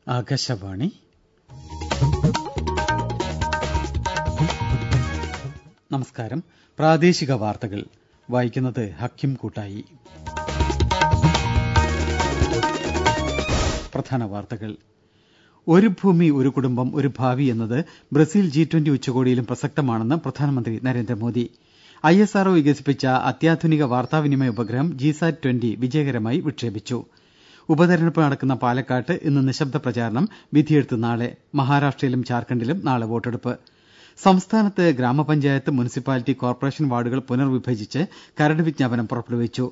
ആകാശവാണി നമസ്കാരം പ്രാദേശിക വാർത്തകൾ വായിക്കുന്നത് ഹക്കിം കൂട്ടായി പ്രധാന വാർത്തകൾ ഒരു ഭൂമി ഒരു കുടുംബം ഒരു ഭാവി എന്നത് ബ്രസീൽ ജി ട്വന്റി ഉച്ചകോടിയിലും പ്രസക്തമാണെന്ന് പ്രധാനമന്ത്രി നരേന്ദ്രമോദി ഐ എസ് ആർ വികസിപ്പിച്ച അത്യാധുനിക വാർത്താവിനിമയ ഉപഗ്രഹം ജിസാറ്റ് ട്വന്റി വിജയകരമായി വിക്ഷേപിച്ചു ഉപതെരഞ്ഞെടുപ്പ് നടക്കുന്ന പാലക്കാട്ട് ഇന്ന് നിശബ്ദ പ്രചാരണം വിധിയെഴുത്ത് നാളെ മഹാരാഷ്ട്രയിലും ജാർഖണ്ഡിലും നാളെ വോട്ടെടുപ്പ് സംസ്ഥാനത്ത് ഗ്രാമപഞ്ചായത്ത് മുനിസിപ്പാലിറ്റി കോർപ്പറേഷൻ വാർഡുകൾ പുനർവിഭജിച്ച് കരട് വിജ്ഞാപനം പുറപ്പെടുവിച്ചു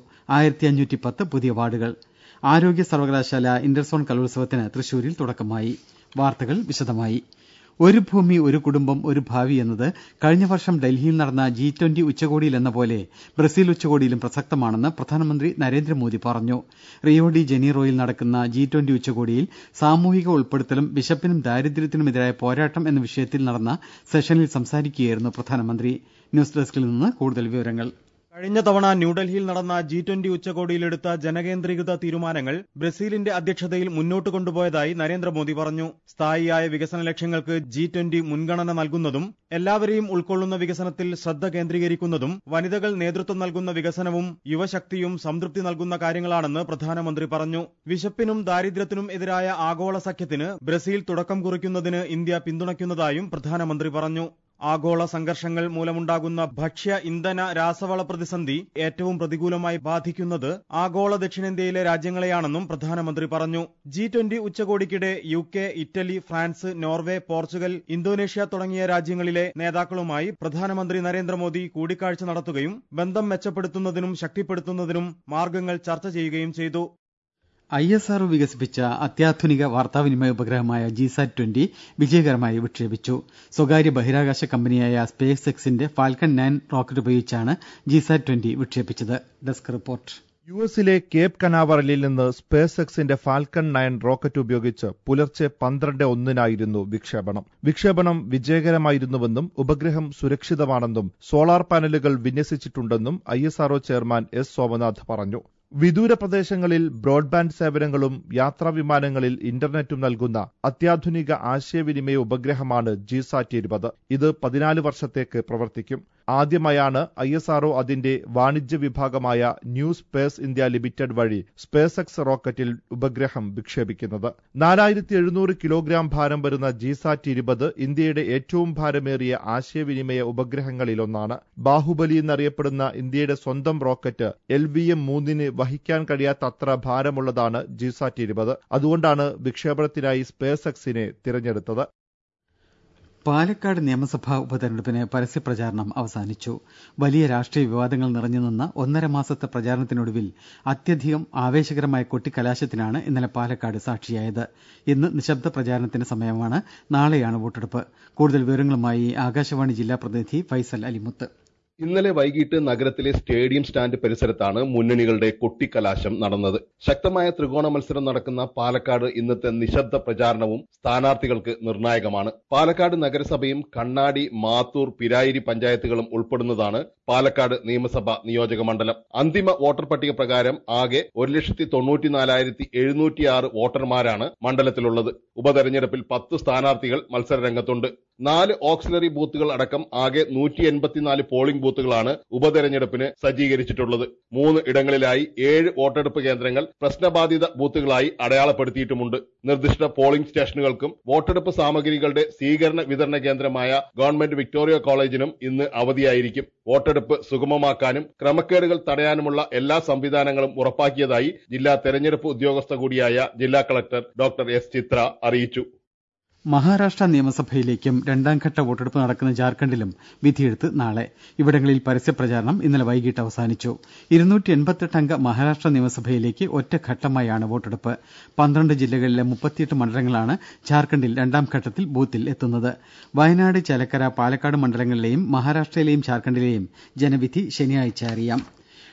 പുതിയ വാർഡുകൾ ആരോഗ്യ സർവകലാശാല ഇന്റർസോൺ കലോത്സവത്തിന് തൃശൂരിൽ തുടക്കമായി വാർത്തകൾ വിശദമായി ഒരു ഭൂമി ഒരു കുടുംബം ഒരു ഭാവി എന്നത് കഴിഞ്ഞ വർഷം ഡൽഹിയിൽ നടന്ന ജി ട്വന്റി ഉച്ചകോടിയിലെന്ന പോലെ ബ്രസീൽ ഉച്ചകോടിയിലും പ്രസക്തമാണെന്ന് പ്രധാനമന്ത്രി നരേന്ദ്രമോദി പറഞ്ഞു റിയോ ഡി ജനീറോയിൽ നടക്കുന്ന ജി ട്വന്റി ഉച്ചകോടിയിൽ സാമൂഹിക ഉൾപ്പെടുത്തലും വിശപ്പിനും ദാരിദ്ര്യത്തിനുമെതിരായ പോരാട്ടം എന്ന വിഷയത്തിൽ നടന്ന സെഷനിൽ സംസാരിക്കുകയായിരുന്നു പ്രധാനമന്ത്രി ന്യൂസ് ഡെസ്കിൽ നിന്ന് കൂടുതൽ വിവരങ്ങൾ കഴിഞ്ഞ തവണ ന്യൂഡൽഹിയിൽ നടന്ന ജി ട്വന്റി ഉച്ചകോടിയിലെടുത്ത ജനകേന്ദ്രീകൃത തീരുമാനങ്ങൾ ബ്രസീലിന്റെ അധ്യക്ഷതയിൽ മുന്നോട്ട് കൊണ്ടുപോയതായി നരേന്ദ്രമോദി പറഞ്ഞു സ്ഥായിയായ വികസന ലക്ഷ്യങ്ങൾക്ക് ജി ട്വന്റി മുൻഗണന നൽകുന്നതും എല്ലാവരെയും ഉൾക്കൊള്ളുന്ന വികസനത്തിൽ ശ്രദ്ധ കേന്ദ്രീകരിക്കുന്നതും വനിതകൾ നേതൃത്വം നൽകുന്ന വികസനവും യുവശക്തിയും സംതൃപ്തി നൽകുന്ന കാര്യങ്ങളാണെന്ന് പ്രധാനമന്ത്രി പറഞ്ഞു വിശപ്പിനും ദാരിദ്ര്യത്തിനും എതിരായ ആഗോള സഖ്യത്തിന് ബ്രസീൽ തുടക്കം കുറിക്കുന്നതിന് ഇന്ത്യ പിന്തുണയ്ക്കുന്നതായും പ്രധാനമന്ത്രി പറഞ്ഞു ആഗോള സംഘർഷങ്ങൾ മൂലമുണ്ടാകുന്ന ഭക്ഷ്യ ഇന്ധന രാസവള പ്രതിസന്ധി ഏറ്റവും പ്രതികൂലമായി ബാധിക്കുന്നത് ആഗോള ദക്ഷിണേന്ത്യയിലെ രാജ്യങ്ങളെയാണെന്നും പ്രധാനമന്ത്രി പറഞ്ഞു ജി ട്വന്റി ഉച്ചകോടിക്കിടെ U K Italy France Norway Portugal Indonesia തുടങ്ങിയ രാജ്യങ്ങളിലെ നേതാക്കളുമായി പ്രധാനമന്ത്രി നരേന്ദ്രമോദി കൂടിക്കാഴ്ച നടത്തുകയും ബന്ധം മെച്ചപ്പെടുത്തുന്നതിനും ശക്തിപ്പെടുത്തുന്നതിനും മാർഗങ്ങൾ ചർച്ച ചെയ്യുകയും ചെയ്തു ഐ എസ് ആർ വികസിപ്പിച്ച അത്യാധുനിക വാർത്താവിനിമയ ഉപഗ്രഹമായ ജിസാറ്റ് ട്വന്റി വിജയകരമായി വിക്ഷേപിച്ചു സ്വകാര്യ ബഹിരാകാശ കമ്പനിയായ സ്പേസ് എക്സിന്റെ ഫാൽക്കൺ നയൻ റോക്കറ്റ് ഉപയോഗിച്ചാണ് ജിസാറ്റ് ട്വന്റി വിക്ഷേപിച്ചത് ഡെസ്ക് റിപ്പോർട്ട് യു എസിലെ കേപ്പ് കനാവറലിൽ നിന്ന് സ്പേസ് എക്സിന്റെ ഫാൽക്കൺ നയൻ റോക്കറ്റ് ഉപയോഗിച്ച് പുലർച്ചെ പന്ത്രണ്ട് ഒന്നിനായിരുന്നു വിക്ഷേപണം വിക്ഷേപണം വിജയകരമായിരുന്നുവെന്നും ഉപഗ്രഹം സുരക്ഷിതമാണെന്നും സോളാർ പാനലുകൾ വിന്യസിച്ചിട്ടുണ്ടെന്നും ഐ ചെയർമാൻ എസ് സോമനാഥ് പറഞ്ഞു വിദൂര പ്രദേശങ്ങളിൽ ബ്രോഡ്ബാൻഡ് സേവനങ്ങളും യാത്രാ വിമാനങ്ങളിൽ ഇന്റർനെറ്റും നൽകുന്ന അത്യാധുനിക ആശയവിനിമയ ഉപഗ്രഹമാണ് ജിസാറ്റ് ഇരുപത് ഇത് പതിനാല് വർഷത്തേക്ക് പ്രവർത്തിക്കും ആദ്യമായാണ് ഐ എസ് ആർഒ അതിന്റെ വാണിജ്യ വിഭാഗമായ ന്യൂ സ്പേസ് ഇന്ത്യ ലിമിറ്റഡ് വഴി സ്പേസ് എക്സ് റോക്കറ്റിൽ ഉപഗ്രഹം വിക്ഷേപിക്കുന്നത് നാലായിരത്തി എഴുന്നൂറ് കിലോഗ്രാം ഭാരം വരുന്ന ജിസാറ്റ് ഇരുപത് ഇന്ത്യയുടെ ഏറ്റവും ഭാരമേറിയ ആശയവിനിമയ ഉപഗ്രഹങ്ങളിലൊന്നാണ് ബാഹുബലി എന്നറിയപ്പെടുന്ന ഇന്ത്യയുടെ സ്വന്തം റോക്കറ്റ് എൽ വി എം മൂന്നിന് വഹിക്കാൻ കഴിയാത്തത്ര ഭാരമുള്ളതാണ് ജിസാറ്റ് ഇരുപത് അതുകൊണ്ടാണ് വിക്ഷേപണത്തിനായി സ്പേസ് എക്സിനെ തിരഞ്ഞെടുത്തത് പാലക്കാട് നിയമസഭാ ഉപതെരഞ്ഞെടുപ്പിന് പരസ്യപ്രചാരണം അവസാനിച്ചു വലിയ രാഷ്ട്രീയ വിവാദങ്ങൾ നിറഞ്ഞുനിന്ന ഒന്നര മാസത്തെ പ്രചാരണത്തിനൊടുവിൽ അത്യധികം ആവേശകരമായ കൊട്ടിക്കലാശത്തിനാണ് ഇന്നലെ പാലക്കാട് സാക്ഷിയായത് ഇന്ന് നിശബ്ദ പ്രചാരണത്തിന്റെ സമയമാണ് നാളെയാണ് വോട്ടെടുപ്പ് കൂടുതൽ വിവരങ്ങളുമായി ആകാശവാണി ജില്ലാ പ്രതിനിധി ഫൈസൽ അലിമുത്ത് ഇന്നലെ വൈകിട്ട് നഗരത്തിലെ സ്റ്റേഡിയം സ്റ്റാൻഡ് പരിസരത്താണ് മുന്നണികളുടെ കൊട്ടിക്കലാശം നടന്നത് ശക്തമായ ത്രികോണ മത്സരം നടക്കുന്ന പാലക്കാട് ഇന്നത്തെ നിശബ്ദ പ്രചാരണവും സ്ഥാനാർത്ഥികൾക്ക് നിർണായകമാണ് പാലക്കാട് നഗരസഭയും കണ്ണാടി മാത്തൂർ പിരായിരി പഞ്ചായത്തുകളും ഉൾപ്പെടുന്നതാണ് പാലക്കാട് നിയമസഭ നിയോജക മണ്ഡലം അന്തിമ വോട്ടർ പട്ടിക പ്രകാരം ആകെ ഒരു ലക്ഷത്തി തൊണ്ണൂറ്റിനാലായിരത്തി എഴുന്നൂറ്റിയാറ് വോട്ടർമാരാണ് മണ്ഡലത്തിലുള്ളത് ഉപതെരഞ്ഞെടുപ്പിൽ പത്ത് സ്ഥാനാർത്ഥികൾ മത്സരരംഗത്തുണ്ട് നാല് ഓക്സിലറി ബൂത്തുകൾ അടക്കം ആകെ നൂറ്റി എൺപത്തിനാല് പോളിംഗ് ബൂത്തുകളാണ് ഉപതെരഞ്ഞെടുപ്പിന് സജ്ജീകരിച്ചിട്ടുള്ളത് മൂന്ന് ഇടങ്ങളിലായി ഏഴ് വോട്ടെടുപ്പ് കേന്ദ്രങ്ങൾ പ്രശ്നബാധിത ബൂത്തുകളായി അടയാളപ്പെടുത്തിയിട്ടുമുണ്ട് നിർദ്ദിഷ്ട പോളിംഗ് സ്റ്റേഷനുകൾക്കും വോട്ടെടുപ്പ് സാമഗ്രികളുടെ സ്വീകരണ വിതരണ കേന്ദ്രമായ ഗവൺമെന്റ് വിക്ടോറിയ കോളേജിനും ഇന്ന് അവധിയായിരിക്കും വോട്ടെടുപ്പ് സുഗമമാക്കാനും ക്രമക്കേടുകൾ തടയാനുമുള്ള എല്ലാ സംവിധാനങ്ങളും ഉറപ്പാക്കിയതായി ജില്ലാ തെരഞ്ഞെടുപ്പ് ഉദ്യോഗസ്ഥ കൂടിയായ ജില്ലാ കളക്ടർ ഡോക്ടർ എസ് ചിത്ര അറിയിച്ചു മഹാരാഷ്ട്ര നിയമസഭയിലേക്കും രണ്ടാംഘട്ട വോട്ടെടുപ്പ് നടക്കുന്ന ജാർഖണ്ഡിലും വിധിയെഴുത്ത് നാളെ ഇവിടങ്ങളിൽ പരസ്യപ്രചാരണം ഇന്നലെ വൈകിട്ട് അവസാനിച്ചു ഇരുന്നൂറ്റി എൺപത്തെട്ട് അംഗ മഹാരാഷ്ട്ര നിയമസഭയിലേക്ക് ഒറ്റഘട്ടമായാണ് വോട്ടെടുപ്പ് പന്ത്രണ്ട് ജില്ലകളിലെ മുപ്പത്തിയെട്ട് മണ്ഡലങ്ങളാണ് ജാർഖണ്ഡിൽ രണ്ടാം ഘട്ടത്തിൽ ബൂത്തിൽ എത്തുന്നത് വയനാട് ചേലക്കര പാലക്കാട് മണ്ഡലങ്ങളിലെയും മഹാരാഷ്ട്രയിലെയും ജാർഖണ്ഡിലെയും ജനവിധി ശനിയാഴ്ച അറിയാം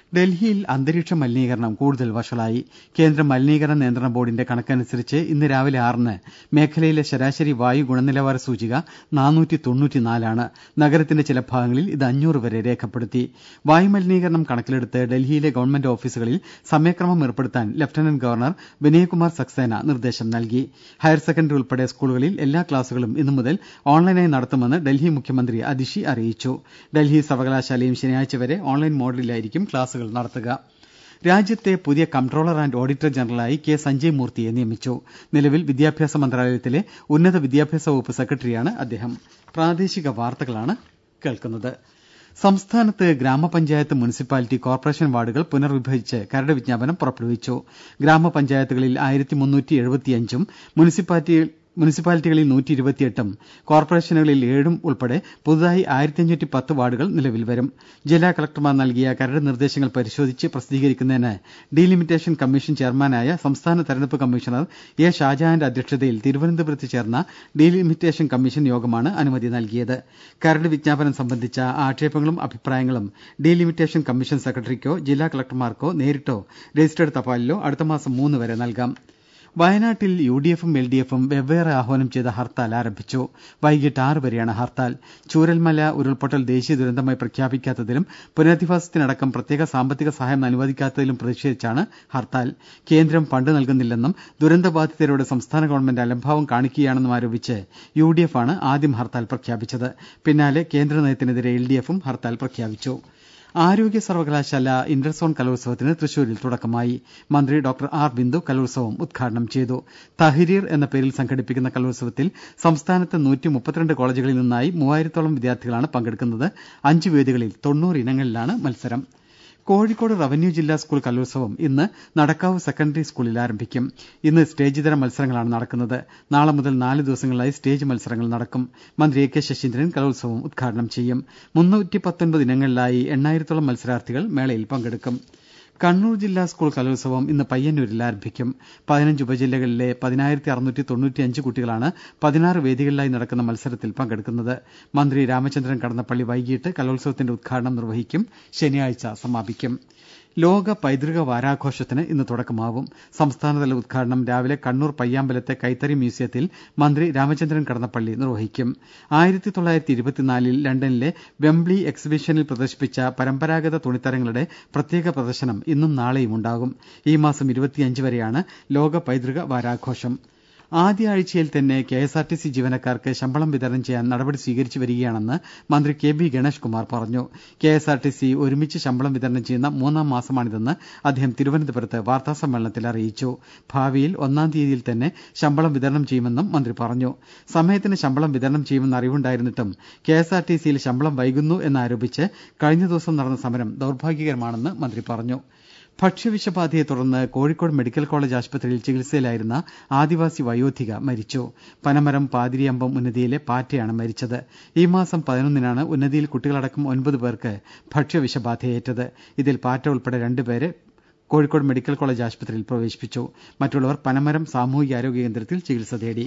ഡൽഹിയിൽ അന്തരീക്ഷ മലിനീകരണം കൂടുതൽ വഷളായി കേന്ദ്ര മലിനീകരണ നിയന്ത്രണ ബോർഡിന്റെ കണക്കനുസരിച്ച് ഇന്ന് രാവിലെ ആറിന് മേഖലയിലെ ശരാശരി വായു ഗുണനിലവാര സൂചിക നാനൂറ്റി തൊണ്ണൂറ്റിനാലാണ് നഗരത്തിന്റെ ചില ഭാഗങ്ങളിൽ ഇത് അഞ്ഞൂറ് വരെ രേഖപ്പെടുത്തി വായുമലിനീകരണം കണക്കിലെടുത്ത് ഡൽഹിയിലെ ഗവൺമെന്റ് ഓഫീസുകളിൽ സമയക്രമം ഏർപ്പെടുത്താൻ ലഫ്റ്റനന്റ് ഗവർണർ വിനയകുമാർ സക്സേന നിർദ്ദേശം നൽകി ഹയർ സെക്കൻഡറി ഉൾപ്പെടെ സ്കൂളുകളിൽ എല്ലാ ക്ലാസുകളും ഇന്നു മുതൽ ഓൺലൈനായി നടത്തുമെന്ന് ഡൽഹി മുഖ്യമന്ത്രി അതിഷി അറിയിച്ചു ഡൽഹി സർവകലാശാലയും ശനിയാഴ്ച വരെ ഓൺലൈൻ മോഡലിലായിരിക്കും ക്ലാസുകൾ നടത്തുക രാജ്യത്തെ പുതിയ കംട്രോളർ ആന്റ് ഓഡിറ്റർ ജനറലായി കെ സഞ്ജയ് മൂർത്തിയെ നിയമിച്ചു നിലവിൽ വിദ്യാഭ്യാസ മന്ത്രാലയത്തിലെ ഉന്നത വിദ്യാഭ്യാസ വകുപ്പ് സെക്രട്ടറിയാണ് അദ്ദേഹം പ്രാദേശിക വാർത്തകളാണ് കേൾക്കുന്നത് സംസ്ഥാനത്ത് ഗ്രാമപഞ്ചായത്ത് മുനിസിപ്പാലിറ്റി കോർപ്പറേഷൻ വാർഡുകൾ പുനർവിഭജിച്ച് കരട് വിജ്ഞാപനം പുറപ്പെടുവിച്ചു ഗ്രാമപഞ്ചായത്തുകളിൽ ആയിരത്തി മുന്നൂറ്റി എഴുപത്തിയഞ്ചും മുനിസിപ്പാലിറ്റി മുനിസിപ്പാലിറ്റികളിൽ നൂറ്റി ഇരുപത്തിയെട്ടും കോർപ്പറേഷനുകളിൽ ഏഴും ഉൾപ്പെടെ പുതുതായി ആയിരത്തി അഞ്ഞൂറ്റി പത്ത് വാർഡുകൾ നിലവിൽ വരും ജില്ലാ കളക്ടർമാർ നൽകിയ കരട് നിർദ്ദേശങ്ങൾ പരിശോധിച്ച് പ്രസിദ്ധീകരിക്കുന്നതിന് ഡീലിമിറ്റേഷൻ കമ്മീഷൻ ചെയർമാനായ സംസ്ഥാന തെരഞ്ഞെടുപ്പ് കമ്മീഷണർ എ ഷാജഹാന്റെ അധ്യക്ഷതയിൽ തിരുവനന്തപുരത്ത് ചേർന്ന ഡീലിമിറ്റേഷൻ കമ്മീഷൻ യോഗമാണ് അനുമതി നൽകിയത് കരട് വിജ്ഞാപനം സംബന്ധിച്ച ആക്ഷേപങ്ങളും അഭിപ്രായങ്ങളും ഡീലിമിറ്റേഷൻ കമ്മീഷൻ സെക്രട്ടറിക്കോ ജില്ലാ കളക്ടർമാർക്കോ നേരിട്ടോ രജിസ്റ്റേർഡ് തപാലിലോ അടുത്ത മാസം മൂന്ന് വരെ നൽകാം വയനാട്ടിൽ യു ഡി എഫും എൽ ഡി എഫും വെവ്വേറെ ആഹ്വാനം ചെയ്ത ഹർത്താൽ ആരംഭിച്ചു വൈകിട്ട് ആറ് വരെയാണ് ഹർത്താൽ ചൂരൽമല ഉരുൾപൊട്ടൽ ദേശീയ ദുരന്തമായി പ്രഖ്യാപിക്കാത്തതിലും പുനരധിവാസത്തിനടക്കം പ്രത്യേക സാമ്പത്തിക സഹായം അനുവദിക്കാത്തതിലും പ്രതിഷേധിച്ചാണ് ഹർത്താൽ കേന്ദ്രം ഫണ്ട് നൽകുന്നില്ലെന്നും ദുരന്തബാധിതരോട് സംസ്ഥാന ഗവൺമെന്റ് അലംഭാവം കാണിക്കുകയാണെന്നും ആരോപിച്ച് യു ഡി എഫ് ആണ് ആദ്യം ഹർത്താൽ പ്രഖ്യാപിച്ചത് പിന്നാലെ കേന്ദ്ര നയത്തിനെതിരെ എൽ ഡി എഫും ഹർത്താൽ പ്രഖ്യാപിച്ചു ആരോഗ്യ സർവകലാശാല ഇന്റർസോൺ കലോത്സവത്തിന് തൃശൂരിൽ തുടക്കമായി മന്ത്രി ഡോക്ടർ ആർ ബിന്ദു കലോത്സവം ഉദ്ഘാടനം ചെയ്തു തഹരീർ എന്ന പേരിൽ സംഘടിപ്പിക്കുന്ന കലോത്സവത്തിൽ സംസ്ഥാനത്തെ നൂറ്റി മുപ്പത്തിരണ്ട് കോളേജുകളിൽ നിന്നായി മൂവായിരത്തോളം വിദ്യാർത്ഥികളാണ് പങ്കെടുക്കുന്നത് അഞ്ച് വേദികളിൽ തൊണ്ണൂറ് ഇനങ്ങളിലാണ് മത്സരം കോഴിക്കോട് റവന്യൂ ജില്ലാ സ്കൂൾ കലോത്സവം ഇന്ന് നടക്കാവ് സെക്കൻഡറി സ്കൂളിൽ ആരംഭിക്കും ഇന്ന് സ്റ്റേജ് തര മത്സരങ്ങളാണ് നടക്കുന്നത് നാളെ മുതൽ നാല് ദിവസങ്ങളിലായി സ്റ്റേജ് മത്സരങ്ങൾ നടക്കും മന്ത്രി എ കെ ശശീന്ദ്രൻ കലോത്സവം ഉദ്ഘാടനം ചെയ്യും മുന്നൂറ്റി പത്തൊൻപത് ഇനങ്ങളിലായി എണ്ണായിരത്തോളം മത്സരാർത്ഥികൾ മേളയിൽ പങ്കെടുക്കും കണ്ണൂർ ജില്ലാ സ്കൂൾ കലോത്സവം ഇന്ന് പയ്യന്നൂരിൽ ആരംഭിക്കും പതിനഞ്ച് ഉപജില്ലകളിലെ പതിനായിരത്തി അറുന്നൂറ്റി തൊണ്ണൂറ്റിയഞ്ച് കുട്ടികളാണ് പതിനാറ് വേദികളിലായി നടക്കുന്ന മത്സരത്തിൽ പങ്കെടുക്കുന്നത് മന്ത്രി രാമചന്ദ്രൻ കടന്നപ്പള്ളി വൈകിട്ട് കലോത്സവത്തിന്റെ ഉദ്ഘാടനം നിർവഹിക്കും ശനിയാഴ്ച സമാപിക്കും ലോക പൈതൃക വാരാഘോഷത്തിന് ഇന്ന് തുടക്കമാവും സംസ്ഥാനതല ഉദ്ഘാടനം രാവിലെ കണ്ണൂർ പയ്യാമ്പലത്തെ കൈത്തറി മ്യൂസിയത്തിൽ മന്ത്രി രാമചന്ദ്രൻ കടന്നപ്പള്ളി നിർവഹിക്കും ആയിരത്തി തൊള്ളായിരത്തി ഇരുപത്തിനാലിൽ ലണ്ടനിലെ വെംബ്ലി എക്സിബിഷനിൽ പ്രദർശിപ്പിച്ച പരമ്പരാഗത തുണിത്തരങ്ങളുടെ പ്രത്യേക പ്രദർശനം ഇന്നും നാളെയും ഉണ്ടാകും ഈ മാസം ഇരുപത്തിയഞ്ച് വരെയാണ് ലോക പൈതൃക വാരാഘോഷം ആദ്യ ആഴ്ചയിൽ തന്നെ K S R T C ജീവനക്കാർക്ക് ശമ്പളം വിതരണം ചെയ്യാൻ നടപടി സ്വീകരിച്ചു വരികയാണെന്ന് മന്ത്രി കെ ബി ഗണേഷ് കുമാർ പറഞ്ഞു K S R T C ഒരുമിച്ച് ശമ്പളം വിതരണം ചെയ്യുന്ന മൂന്നാം മാസമാണിതെന്ന് അദ്ദേഹം തിരുവനന്തപുരത്ത് വാർത്താസമ്മേളനത്തിൽ അറിയിച്ചു ഭാവിയിൽ ഒന്നാം തീയതിയിൽ തന്നെ ശമ്പളം വിതരണം ചെയ്യുമെന്നും മന്ത്രി പറഞ്ഞു സമയത്തിന് ശമ്പളം വിതരണം ചെയ്യുമെന്ന് അറിവുണ്ടായിരുന്നിട്ടും കെ എസ് ആർ ടി സിയിൽ ശമ്പളം വൈകുന്നു എന്നാരോപിച്ച് കഴിഞ്ഞ ദിവസം നടന്ന സമരം ദൌർഭാഗ്യകരമാണെന്ന് മന്ത്രി പറഞ്ഞു ഭക്ഷ്യവിഷബാധയെ തുടർന്ന് കോഴിക്കോട് മെഡിക്കൽ കോളേജ് ആശുപത്രിയിൽ ചികിത്സയിലായിരുന്ന ആദിവാസി വയോധിക മരിച്ചു പനമരം പാതിരിയമ്പം ഉന്നതിയിലെ പാറ്റയാണ് മരിച്ചത് ഈ മാസം പതിനൊന്നിനാണ് ഉന്നതിയിൽ കുട്ടികളടക്കം ഒൻപത് പേർക്ക് ഭക്ഷ്യവിഷബാധയേറ്റത് ഇതിൽ പാറ്റ ഉൾപ്പെടെ രണ്ടുപേരെ കോഴിക്കോട് മെഡിക്കൽ കോളേജ് ആശുപത്രിയിൽ പ്രവേശിപ്പിച്ചു മറ്റുള്ളവർ പനമരം സാമൂഹികാരോഗ്യ കേന്ദ്രത്തിൽ ചികിത്സ തേടി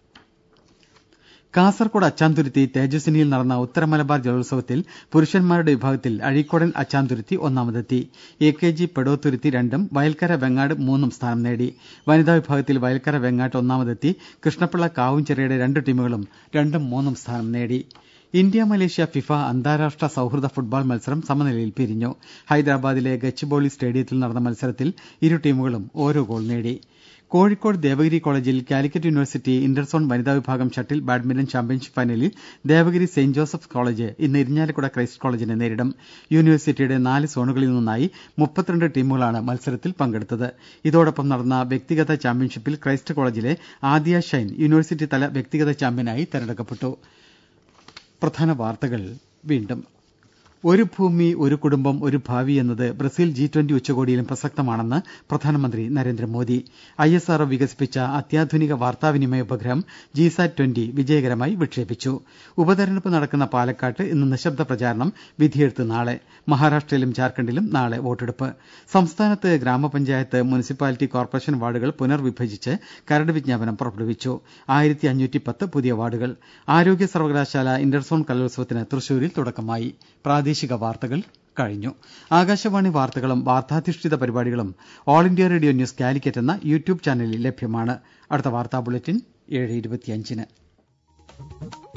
കാസർകോട് അച്ചാന്തുരുത്തി തേജസ്വിനിയിൽ നടന്ന ഉത്തര മലബാർ ജലോത്സവത്തിൽ പുരുഷന്മാരുടെ വിഭാഗത്തിൽ അഴീക്കോടൻ അച്ചാന്തുരുത്തി ഒന്നാമതെത്തി എ കെ ജി പെടോത്തുരുത്തി രണ്ടും വയൽക്കര വെങ്ങാട് മൂന്നും സ്ഥാനം നേടി വനിതാ വിഭാഗത്തിൽ വയൽക്കര വെങ്ങാട്ട് ഒന്നാമതെത്തി കൃഷ്ണപിള്ള കാവുംചെറിയുടെ രണ്ട് ടീമുകളും രണ്ടും മൂന്നും സ്ഥാനം നേടി ഇന്ത്യ മലേഷ്യ ഫിഫ അന്താരാഷ്ട്ര സൌഹൃദ ഫുട്ബോൾ മത്സരം സമനിലയിൽ പിരിഞ്ഞു ഹൈദരാബാദിലെ ഗച്ചിബൌളി സ്റ്റേഡിയത്തിൽ നടന്ന മത്സരത്തിൽ ഇരു ടീമുകളും ഓരോ ഗോൾ നേടി കോഴിക്കോട് ദേവഗിരി കോളേജിൽ കാലിക്കറ്റ് യൂണിവേഴ്സിറ്റി ഇന്റർസോൺ വനിതാ വിഭാഗം ഷട്ടിൽ ബാഡ്മിന്റൺ ചാമ്പ്യൻഷിപ്പ് ഫൈനലിൽ ദേവഗിരി സെന്റ് ജോസഫ്സ് കോളേജ് ഇന്ന് ഇരിഞ്ഞാലക്കുട ക്രൈസ്റ്റ് കോളേജിനെ നേരിടും യൂണിവേഴ്സിറ്റിയുടെ നാല് സോണുകളിൽ നിന്നായി മുപ്പത്തിരണ്ട് ടീമുകളാണ് മത്സരത്തിൽ പങ്കെടുത്തത് ഇതോടൊപ്പം നടന്ന വ്യക്തിഗത ചാമ്പ്യൻഷിപ്പിൽ ക്രൈസ്റ്റ് കോളേജിലെ ആദിയ ഷൈൻ യൂണിവേഴ്സിറ്റി തല വ്യക്തിഗത ചാമ്പ്യനായി തെരഞ്ഞെടുക്കപ്പെട്ടു പ്രധാന വാർത്തകൾ വീണ്ടും ഒരു ഭൂമി ഒരു കുടുംബം ഒരു ഭാവി എന്നത് ബ്രസീൽ ജി ട്വന്റി ഉച്ചകോടിയിലും പ്രസക്തമാണെന്ന് പ്രധാനമന്ത്രി നരേന്ദ്രമോദി ഐ എസ് ആർഒ വികസിപ്പിച്ച അത്യാധുനിക വാർത്താവിനിമയ ഉപഗ്രഹം ജിസാറ്റ് ട്വന്റി വിജയകരമായി വിക്ഷേപിച്ചു ഉപതെരഞ്ഞെടുപ്പ് നടക്കുന്ന പാലക്കാട്ട് ഇന്ന് നിശബ്ദ പ്രചാരണം വിധിയെഴുത്ത് നാളെ മഹാരാഷ്ട്രയിലും ജാർഖണ്ഡിലും നാളെ വോട്ടെടുപ്പ് സംസ്ഥാനത്ത് ഗ്രാമപഞ്ചായത്ത് മുനിസിപ്പാലിറ്റി കോർപ്പറേഷൻ വാർഡുകൾ പുനർവിഭജിച്ച് കരട് വിജ്ഞാപനം പുറപ്പെടുവിച്ചു ആയിരത്തി അഞ്ഞൂറ്റി പത്ത് പുതിയ വാർഡുകൾ ആരോഗ്യ സർവകലാശാല ഇന്റർസോൺ കലോത്സവത്തിന് തൃശൂരിൽ തുടക്കമായി പ്രാദേശിക വാർത്തകൾ കഴിഞ്ഞു ആകാശവാണി വാർത്തകളും വാർത്താധിഷ്ഠിത പരിപാടികളും All India Radio News Calicut എന്ന യൂട്യൂബ് ചാനലിൽ ലഭ്യമാണ് അടുത്ത വാർത്താ ബുള്ളറ്റിൻ ഏഴ് ഇരുപത്തിയഞ്ചിന്